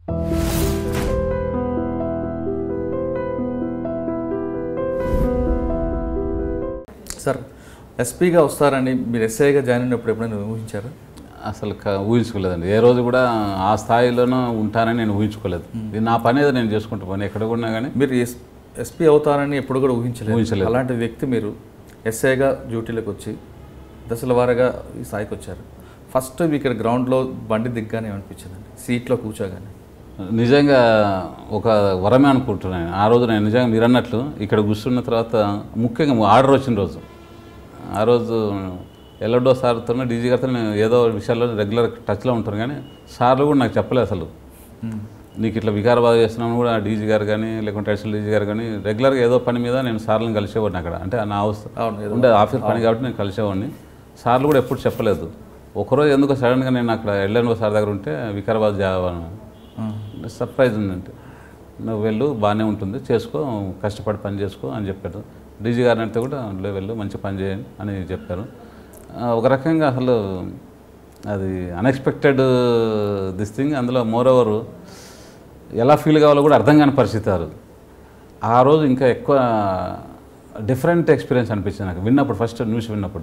Sir ఎస్పీగా వస్తారని మీరు ఎస్ఐగా జాయిన్ అయినప్పుడు ఎప్పుడైనా ఊహించారా అసలు క- ఊహించుకోలేదండి ఏ రోజు కూడా ఆ స్థాయిలోనూ ఉంటానని నేను ఊహించుకోలేదు ఇది నా పని ఏదో నేను చేసుకుంటా పని ఎక్కడ ఉన్నా కానీ మీరు ఎస్ ఎస్పీ అవుతారని ఎప్పుడు కూడా ఊహించలేదు ఊహించలేదు. అలాంటి వ్యక్తి మీరు ఎస్ఐగా డ్యూటీలోకి వచ్చి దశల వారీగా ఈ స్థాయికి వచ్చారు ఫస్ట్ మీకు ఇక్కడ గ్రౌండ్లో బండి దిగ్గానే ఏమనిపించిందండి సీట్లో కూర్చోగానే నిజంగా ఒక వరమే అనుకుంటున్నాను ఆ రోజు నేను నిజంగా మీరు అన్నట్లు ఇక్కడ కూర్చున్న తర్వాత ముఖ్యంగా ఆర్డర్ వచ్చిన రోజు ఆ రోజు ఎల్లడో సార్తో డీజీ గారితో నేను ఏదో విషయాల్లో రెగ్యులర్ టచ్లో ఉంటాను కానీ సార్లు కూడా నాకు చెప్పలేదు అసలు నీకు ఇట్లా వికారాబాద్ చేస్తున్నాను కూడా డీజీ గారు కానీ లేకుంటే అడిషనల్ డీజీ గారు కానీ రెగ్యులర్గా ఏదో పని మీద నేను సార్లను కలిసేవాడిని అక్కడ అంటే నా అవసరం అవును ఏదో ఉండే ఆఫీస్ పని కాబట్టి నేను కలిసేవాడిని సార్లు కూడా ఎప్పుడు చెప్పలేదు ఒకరోజు ఎందుకు సడన్గా నేను అక్కడ ఎల్ఎన్ఓ సార్ దగ్గర ఉంటే వికారాబాద్ జావాను సర్ప్రైజ్ ఉందంటే నువ్వు వెళ్ళు బాగానే ఉంటుంది చేసుకో కష్టపడి పని చేసుకో అని చెప్పారు డీజీ గారిని అంటే కూడా అందులో వెళ్ళు మంచి పని చేయండి అని చెప్పారు ఆ, ఒక రకంగా అసలు అది అన్ఎక్స్పెక్టెడ్ దిస్ థింగ్ అందులో మోర్ ఓవర్ ఎలా ఫీల్ కావాలో కూడా అర్థం కాని పరిస్థితి అది ఆ రోజు ఇంకా ఎక్కువ డిఫరెంట్ ఎక్స్పీరియన్స్ అనిపించింది నాకు విన్నప్పుడు ఫస్ట్ న్యూస్ విన్నప్పుడు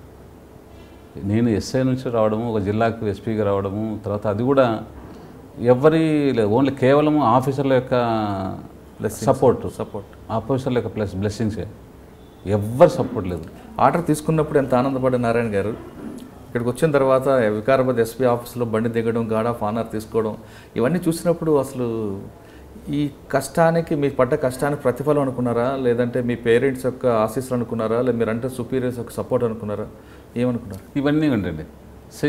నేను ఎస్ఐ నుంచి రావడము ఒక జిల్లాకు ఎస్పీగా రావడము తర్వాత అది కూడా ఎవరి ఓన్లీ కేవలం ఆఫీసర్ల యొక్క సపోర్ట్ సపోర్ట్ ఆఫీసర్ల యొక్క ప్లస్ బ్లెస్సింగ్సే ఎవ్వరు సపోర్ట్ లేదు ఆర్డర్ తీసుకున్నప్పుడు ఎంత ఆనందపడ్డ నారాయణ గారు ఇక్కడికి వచ్చిన తర్వాత వికారాబాద్ ఎస్పీ ఆఫీస్లో బండి దిగడం గార్డ్ ఆఫ్ ఆనర్ తీసుకోవడం ఇవన్నీ చూసినప్పుడు అసలు ఈ కష్టానికి మీ పడ్డ కష్టానికి ప్రతిఫలం అనుకున్నారా లేదంటే మీ పేరెంట్స్ యొక్క ఆశీస్సులు అనుకున్నారా లేదా మీరంటే సుపీరియర్స్ యొక్క సపోర్ట్ అనుకున్నారా ఏమనుకున్నారు ఇవన్నీ ఉండండి సే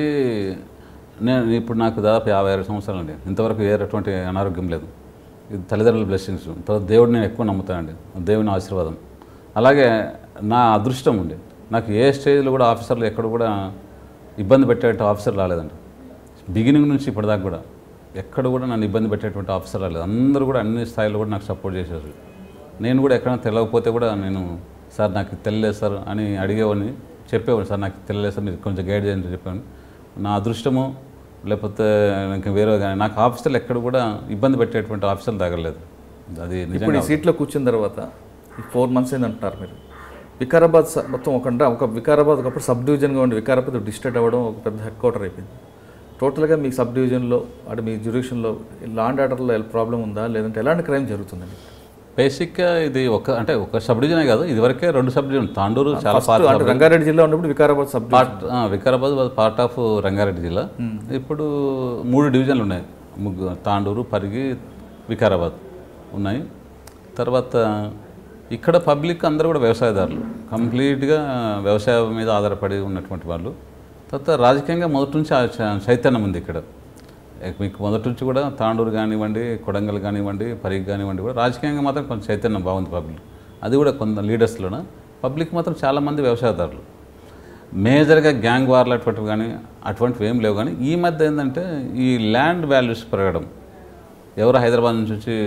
నేను ఇప్పుడు నాకు దాదాపు యాభై ఆరు సంవత్సరాలు అండి ఇంతవరకు ఏ అటువంటి అనారోగ్యం లేదు ఇది తల్లిదండ్రుల బ్లెస్సింగ్స్ తర్వాత దేవుడిని నేను ఎక్కువ నమ్ముతానండి దేవుని ఆశీర్వాదం అలాగే నా అదృష్టం ఉంది నాకు ఏ స్టేజ్లో కూడా ఆఫీసర్లు ఎక్కడ కూడా ఇబ్బంది పెట్టేట ఆఫీసర్ రాలేదండి బిగినింగ్ నుంచి ఇప్పటిదాకా కూడా ఎక్కడ కూడా నన్ను ఇబ్బంది పెట్టేటువంటి ఆఫీసర్ రాలేదు అందరూ కూడా అన్ని స్థాయిలో కూడా నాకు సపోర్ట్ చేశారు నేను కూడా ఎక్కడైనా తెలియకపోతే కూడా నేను సార్ నాకు ఇది తెలియలేదు సార్ అని అడిగేవాడిని చెప్పేవాడిని సార్ నాకు తెలియలేదు సార్ మీరు కొంచెం గైడ్ చేయండి చెప్పాను నా అదృష్టము లేకపోతే ఇంకా వేరే కానీ నాకు ఆఫీసర్లు ఎక్కడ కూడా ఇబ్బంది పెట్టేటువంటి ఆఫీసర్లు తగలేదు అది ఇప్పుడు నిజంగా ఈ సీట్లో కూర్చున్న తర్వాత ఈ ఫోర్ మంత్స్ అయింది అంటున్నారు మీరు వికారాబాద్ స- మొత్తం ఒక ఒక వికారాబాద్ ఒకప్పుడు సబ్ డివిజన్గా ఉండి వికారాబాద్ డిస్ట్రిక్ట్ అవ్వడం ఒక పెద్ద హెడ్ క్వార్టర్ అయిపోయింది టోటల్గా మీ సబ్ డివిజన్లో అంటే మీ జ్యూరిషన్లో లా అండ్ ఆర్డర్లో ప్రాబ్లం ఉందా లేదంటే ఎలాంటి క్రైమ్ జరుగుతుందండి బేసిక్గా ఇది ఒక అంటే ఒక సబ్ డివిజనే కాదు ఇదివరకే రెండు సబ్ డివిజన్ తాండూరు చాలా ఫస్ట్ పార్ట్ అంటే రంగారెడ్డి జిల్లా ఉన్నప్పుడు వికారాబాద్ సబ్ డివిజన్ పార్ట్ ఆ, Vikarabad was part of Rangareddy జిల్లా ఇప్పుడు మూడు డివిజన్లు ఉన్నాయి ముగ్గు తాండూరు పరిగి వికారాబాద్ ఉన్నాయి తర్వాత ఇక్కడ పబ్లిక్ అందరూ కూడా వ్యవసాయదారులు కంప్లీట్గా వ్యవసాయం మీద ఆధారపడి ఉన్నటువంటి వాళ్ళు తర్వాత రాజకీయంగా మొదటి నుంచి ఆ చ- చైతన్యం ఉంది ఇక్కడ ఏ- మీకు మొదటి నుంచి కూడా తాండూరు కానివ్వండి కొడంగల్ కానివ్వండి పరిగి కానివ్వండి కూడా రాజకీయంగా మాత్రం కొంచెం చైతన్యం బాగుంది పబ్లిక్ అది కూడా కొంత లీడర్స్లోన పబ్లిక్ మాత్రం చాలామంది వ్యవసాయదారులు మేజర్గా గ్యాంగ్ వార్లు అటువంటివి కానీ అటువంటివి ఏం లేవు కానీ ఈ మధ్య ఏంటంటే ఈ ల్యాండ్ వాల్యూస్ పెరగడం ఎవరు హైదరాబాద్ నుంచి వచ్చి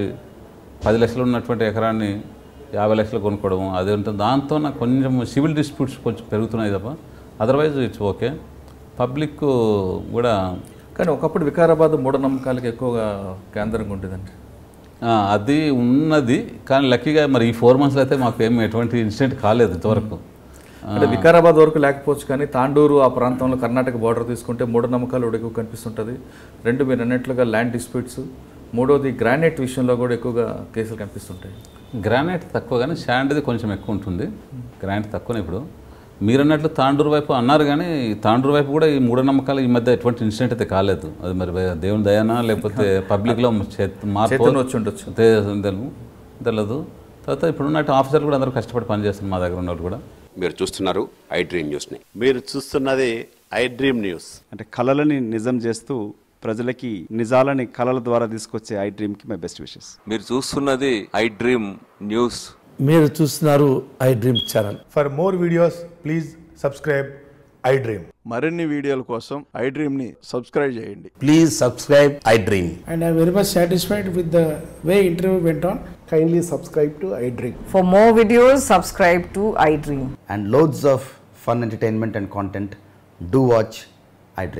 పది లక్షలు ఉన్నటువంటి ఎకరాన్ని యాభై లక్షలు కొనుక్కోవడం అదే ఉంటుంది దాంతో నాకు కొంచెం సివిల్ డిస్ప్యూట్స్ కొంచెం పెరుగుతున్నాయి తప్ప అదర్వైజ్ ఇట్స్ ఓకే పబ్లిక్ కూడా కానీ ఒకప్పుడు వికారాబాద్ మూఢనమ్మకాలకు ఎక్కువగా కేంద్రంగా ఉండేదండి ఆ, అది ఉన్నది కానీ లక్కీగా మరి ఈ ఫోర్ మంత్స్లో అయితే మాకు ఏం ఎటువంటి ఇన్సిడెంట్ కాలేదు ఇంతవరకు అంటే వికారాబాద్ వరకు లేకపోవచ్చు కానీ తాండూరు ఆ ప్రాంతంలో కర్ణాటక బార్డర్ తీసుకుంటే మూఢనమ్మకాలు కూడా ఎక్కువ కనిపిస్తుంటుంది రెండు మీరు అన్నట్లుగా ల్యాండ్ డిస్ప్యూట్స్ మూడోది గ్రానైట్ విషయంలో కూడా ఎక్కువగా కేసులు కనిపిస్తుంటాయి గ్రానైట్ తక్కువ కానీ శాండ్ది కొంచెం ఎక్కువ ఉంటుంది గ్రానైట్ తక్కువనే ఇప్పుడు మీరు అన్నట్లు తాండూరు వైపు అన్నారు కానీ తాండూరు వైపు కూడా ఈ మూఢనమ్మకాలు ఈ మధ్య ఎటువంటి ఇన్సిడెంట్ అయితే కాలేదు అది మరి దేవుని దయానా లేకపోతే పబ్లిక్లో మార్పు చైతన్యం వచ్చి ఉండొచ్చు తె- తెలు- తెలియదు తర్వాత ఇప్పుడున్నట్టు ఆఫీసర్లు కూడా అందరూ కష్టపడి పనిచేస్తున్నారు మా దగ్గర ఉన్నవాళ్ళు కూడా మీరు చూస్తున్నారు ఐ డ్రీమ్ న్యూస్ని మీరు చూస్తున్నది ఐ డ్రీమ్ న్యూస్ అంటే కళలని నిజం చేస్తూ ప్రజలకి నిజాలని కళల ద్వారా తీసుకొచ్చే ఐ డ్రీమ్కి మై బెస్ట్ విషెస్ మీరు చూస్తున్నది ఐ డ్రీమ్ న్యూస్ మీరు చూస్తున్నారు iDream channel For more videos, please subscribe iDream. మరిన్ని వీడియోల కోసం ఐ డ్రీమ్ని సబ్స్క్రైబ్ చేయండి please subscribe iDream and I'm very much satisfied with the way interview went on. Kindly subscribe to iDream. For more videos, subscribe to iDream. and loads of fun entertainment and content, do watch